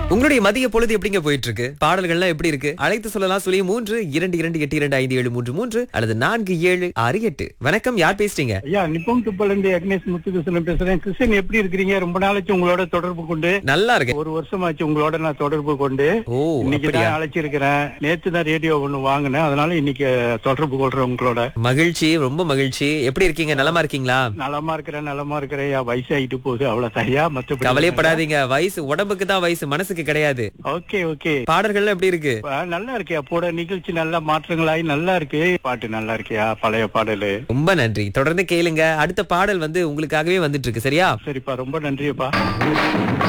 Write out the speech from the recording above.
உங்களுடைய மதிய பொழுது எப்படிங்க போயிட்டு இருக்கு பாடல்கள்லாம் எப்படி இருக்கு அழைத்து சொல்லலாம் சொல்லி மூன்று இரண்டு இரண்டு எட்டு இரண்டு ஐந்து ஏழு மூன்று மூன்று அல்லது நான்கு ஏழு ஆறு எட்டு வணக்கம் யார் பேசுறீங்க ஐயா நிப்பம் துப்பல இருந்து அக்னேஷ் முத்துகிருஷ்ணன் பேசுறேன் கிருஷ்ணன் எப்படி இருக்கிறீங்க ரொம்ப நாளாச்சு உங்களோட தொடர்பு கொண்டு நல்லா இருக்கு ஒரு வருஷமாச்சு உங்களோட நான் தொடர்பு கொண்டு ஓ இன்னைக்கு அப்படியா தான் அழைச்சிருக்கிறேன் நேத்து தான் ரேடியோ ஒண்ணு வாங்கினேன் அதனால இன்னைக்கு தொடர்பு கொள்றேன் உங்களோட மகிழ்ச்சி ரொம்ப மகிழ்ச்சி எப்படி இருக்கீங்க நலமா இருக்கீங்களா நலமா இருக்கிறேன் நலமா இருக்கிறேன் ஐயா வயசாயிட்டு போகுது அவ்வளவு ஐயா மத்தபடி கவலைப்படாதீங்க வயசு உடம்புக்கு தான் வயசு மனசுக்கு கிடையாது ஓகே ஓகே பாடல்கள்லாம் எப்படி இருக்கு நல்லா இருக்கியா போட நிகழ்ச்சி நல்லா மாற்றங்களாகி நல்லா இருக்கு பாட்டு நல்லா இருக்கியா பழைய பாடலு ரொம்ப நன்றி தொடர்ந்து கேளுங்க அடுத்த பாடல் வந்து உங்களுக்காகவே வந்துட்டு இருக்கு சரியா சரிப்பா ரொம்ப நன்றிப்பா